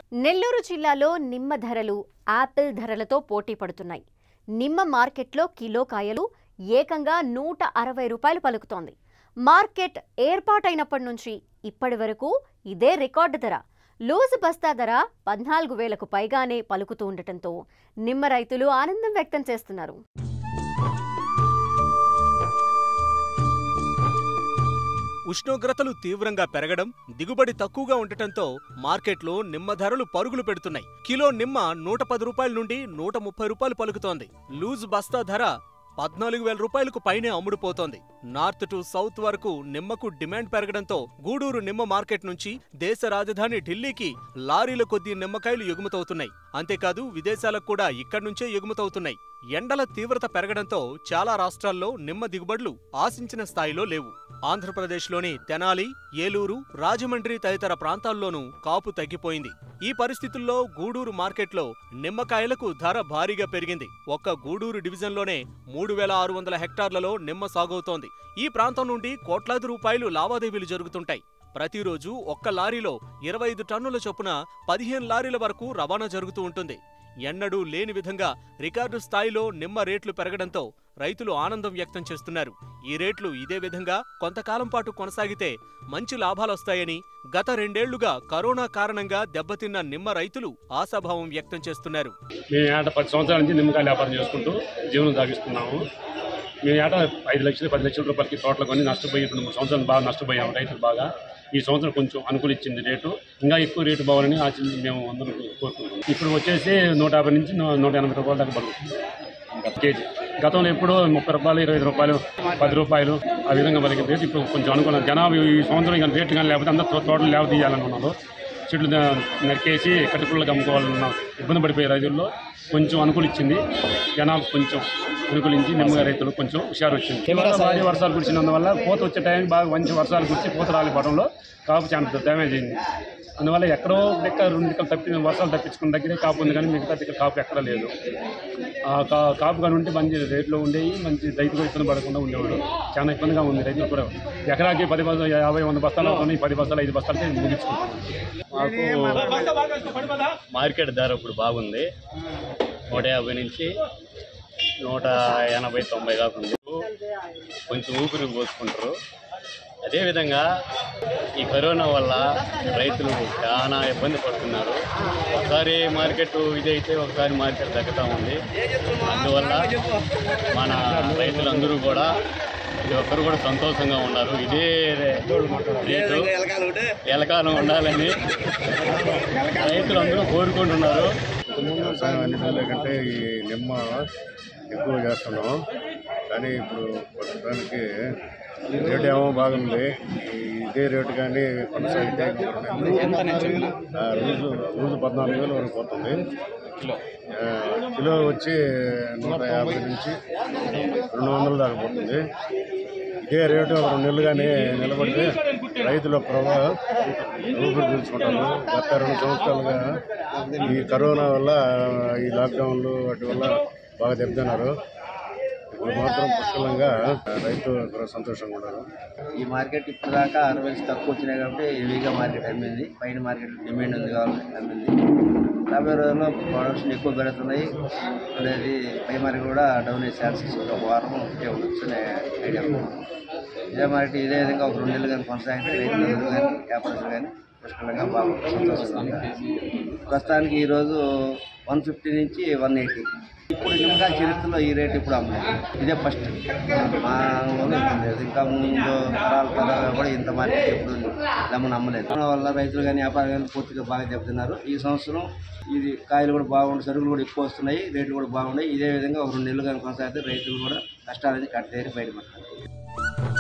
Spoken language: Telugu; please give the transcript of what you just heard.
నెల్లూరు జిల్లాలో నిమ్మ ధరలు యాపిల్ ధరలతో పోటీ పడుతున్నాయి నిమ్మ మార్కెట్లో కిలో కాయలు ఏకంగా నూట అరవై రూపాయలు పలుకుతోంది మార్కెట్ ఏర్పాటైనప్పటి నుంచి ఇప్పటి వరకు ఇదే రికార్డు ధర లూజు బస్తా ధర పద్నాలుగు వేలకు పైగానే పలుకుతూ ఉండటంతో నిమ్మ రైతులు ఆనందం వ్యక్తం చేస్తున్నారు ఉష్ణోగ్రతలు తీవ్రంగా పెరగడం దిగుబడి తక్కువగా ఉండటంతో మార్కెట్లో నిమ్మ ధరలు పరుగులు పెడుతున్నాయి కిలో నిమ్మ నూట పది రూపాయల నుండి నూట ముప్పై రూపాయలు పలుకుతోంది లూజ్ బస్తా ధర పద్నాలుగు వేల రూపాయలకు పైనే అమ్ముడుపోతోంది నార్త్ టు సౌత్ వరకు నిమ్మకు డిమాండ్ పెరగడంతో గూడూరు నిమ్మ మార్కెట్ నుంచి దేశ రాజధాని ఢిల్లీకి లారీల కొద్దీ నిమ్మకాయలు ఎగుమతవుతున్నాయి అంతేకాదు విదేశాలకు కూడా ఇక్కడి నుంచే ఎగుమతవుతున్నాయి ఎండల తీవ్రత పెరగడంతో చాలా రాష్ట్రాల్లో నిమ్మ దిగుబడులు ఆశించిన స్థాయిలో లేవు ఆంధ్రప్రదేశ్లోని తెనాలి ఏలూరు రాజమండ్రి తదితర ప్రాంతాల్లోనూ కాపు తగ్గిపోయింది ఈ పరిస్థితుల్లో గూడూరు మార్కెట్లో నిమ్మకాయలకు ధర భారీగా పెరిగింది ఒక్క గూడూరు డివిజన్లోనే మూడు వేల ఆరు వందల హెక్టార్లలో నిమ్మ సాగవుతోంది ఈ ప్రాంతం నుండి కోట్లాది రూపాయలు లావాదేవీలు జరుగుతుంటాయి ప్రతిరోజు ఒక్క లారీలో ఇరవై ఐదు టన్నుల చొప్పున పదిహేను లారీల వరకు రవాణా జరుగుతూ ఉంటుంది ఎన్నడూ లేని విధంగా రికార్డు స్థాయిలో నిమ్మ రేట్లు పెరగడంతో రైతులు ఆనందం వ్యక్తం చేస్తున్నారు ఈ రేట్లు ఇదే విధంగా కొంతకాలం పాటు కొనసాగితే మంచి లాభాలొస్తాయని గత రెండేళ్లుగా కరోనా కారణంగా దెబ్బతిన్న నిమ్మ రైతులు ఆశాభావం వ్యక్తం చేస్తున్నారు మేము ఏట పది సంవత్సరాల నుంచి నిమ్మకాయల వ్యాపారం చేసుకుంటూ జీవనం సాగిస్తున్నాము మేము ఏట ఐదు లక్షలు పది లక్షల రూపాయలకి తోటలు కొని నష్టపోయి ఇప్పుడు మూడు సంవత్సరాలు బాగా నష్టపోయాము రైతులు బాగా ఈ సంవత్సరం కొంచెం అనుకూలించింది రేటు ఇంకా ఎక్కువ రేటు బావాలని ఆశ మేము అందరం కోరుకుంటున్నాం ఇప్పుడు వచ్చేసి నూట యాభై నుంచి నూ- నూట ఎనభై రూపాయల దాకా పడుతుంది కేజీ గతంలో ఎప్పుడూ ముప్పై రూపాయలు ఇరవై ఐదు రూపాయలు పది రూపాయలు ఆ విధంగా మనకి రేటు ఇప్పుడు కొంచెం అనుకున్నాం జనాభా ఈ సంవత్సరం ఇంకా రేటు కానీ లేకపోతే అందరూ తో- తోటలు లేవ తీయాలని ఉన్నారు చెట్లు ద- నరికేసి కట్టుకుళ్ళకి అమ్ముకోవాలన్న ఇబ్బంది పడిపోయే రైతుల్లో కొంచెం అనుకూలించింది జనాభా కొంచెం అనుకూలించి నిమ్మగా రైతులు కొంచెం హుషారు వచ్చింది భారీ వర్షాలు కురిసినందువల్ల పూత వచ్చే టైంకి బాగా మంచి వర్షాలు కురిసి పూత రాలిపోవడంలో కాపు చాలా డ్యామేజ్ అయింది అందువల్ల ఎక్కడో దిక్క రెండు దిక్కలు తప్పి వర్షాలు తప్పించుకున్న దగ్గరే కాపు ఉంది కానీ మిగతా దిక్క కాపు ఎక్కడ లేదు ఆ కా- కాపు కానీ ఉంటే మంచి రేట్లో ఉండేవి మంచి రైతు కూడా ఇబ్బంది పడకుండా ఉండేవాడు చాలా ఇబ్బందిగా ఉంది రైతులు కూడా ఎకరాకి పది బస్తాలు యాభై వంద బస్తాలు అవుతున్నాయి పది బస్తాలు ఐదు బస్తాలకి ముగించుకుంటాం మాకు మార్కెట్ ధర ఇప్పుడు బాగుంది నూట యాభై నుంచి నూట ఎనభై తొంభై దాకా ఉంది కొంచెం ఊపిరి పోసుకుంటారు అదేవిధంగా ఈ కరోనా వల్ల రైతులు చాలా ఇబ్బంది పడుతున్నారు ఒకసారి మార్కెట్ ఇదైతే ఒకసారి మార్కెట్ తగ్గుతూ ఉంది అందువల్ల మన రైతులందరూ కూడా ప్రతి ఒక్కరు కూడా సంతోషంగా ఉన్నారు ఇదే రేటు ఎలకాలం ఉండాలని రైతులందరూ కోరుకుంటున్నారు వ్యవసాయం అన్ని నెలల కంటే ఈ నిమ్మ ఎక్కువ చేస్తున్నాం కానీ ఇప్పుడు ప్రస్తుతానికి రేటు ఏమో బాగుంది ఈ ఇదే రేటు కానీ కొనసాగితే ఆ, రోజు రోజు పద్నాలుగు వేలు వరకు పోతుంది ఆ, కిలో వచ్చి నూట యాభై నుంచి రెండు వందల దాకా పోతుంది ఇదే రేటు ఒక రెండు నెలలు కానీ నిలబడితే రైతుల ప్రభావం ఊపిరి పీల్చుకుంటారు గత రెండు సంవత్సరాలుగా ఈ కరోనా వల్ల ఈ లాక్డౌన్లు వాటి వల్ల బాగా దెబ్బతిన్నారు ఇప్పుడు మాత్రం పుష్కలంగా రైతు సంతోషంగా ఉన్నారు ఈ మార్కెట్ ఇప్పుడు దాకా అరవై నుంచి తక్కువ వచ్చినాయి కాబట్టి హెవీగా మార్కెట్ అమ్మింది పైన మార్కెట్ డిమాండ్ ఉంది కాబట్టి అమ్మింది రాబోయే రోజుల్లో ప్రొడక్షన్ ఎక్కువ పెడుతున్నాయి అనేది పై మార్కెట్ కూడా డౌన్ అయ్యే ఛాన్సెస్ ఒక వారం ఉంటే ఉండొచ్చు అనే ఐడియా ఉంది. ఇదే మార్కెట్ ఇదే విధంగా ఒక రెండు నెలలు కానీ కొనసాగితే రైతులందరూ కానీ వ్యాపారస్తులు కానీ పుష్కలంగా బాగా సంతోషంగా ఉంది. ప్రస్తుతానికి ఈరోజు వన్ ఫిఫ్టీ నుంచి వన్ ఎయిటీ ఇప్పుడు నిమ్మకాయ చరిత్రలో ఈ రేట్ ఇప్పుడు అమ్మలేదు ఇదే ఫస్ట్ మా ఊళ్ళో ఇప్పుడు లేదు ఇంకా ముందు తరాలు తరాలు కూడా ఇంత మార్కెట్ ఎప్పుడు లెమన్ అమ్మలేదు దాని వల్ల రైతులు కానీ వ్యాపారం కానీ పూర్తిగా బాగా దెబ్బతిన్నారు ఈ సంవత్సరం ఇది కాయలు కూడా బాగుండి సరుకులు కూడా ఎక్కువ వస్తున్నాయి రేట్లు కూడా బాగున్నాయి ఇదే విధంగా ఒక రెండు నెలలు కానీ కొనసాగితే రైతులు కూడా కష్టాలని కట్టేరి బయటపడతారు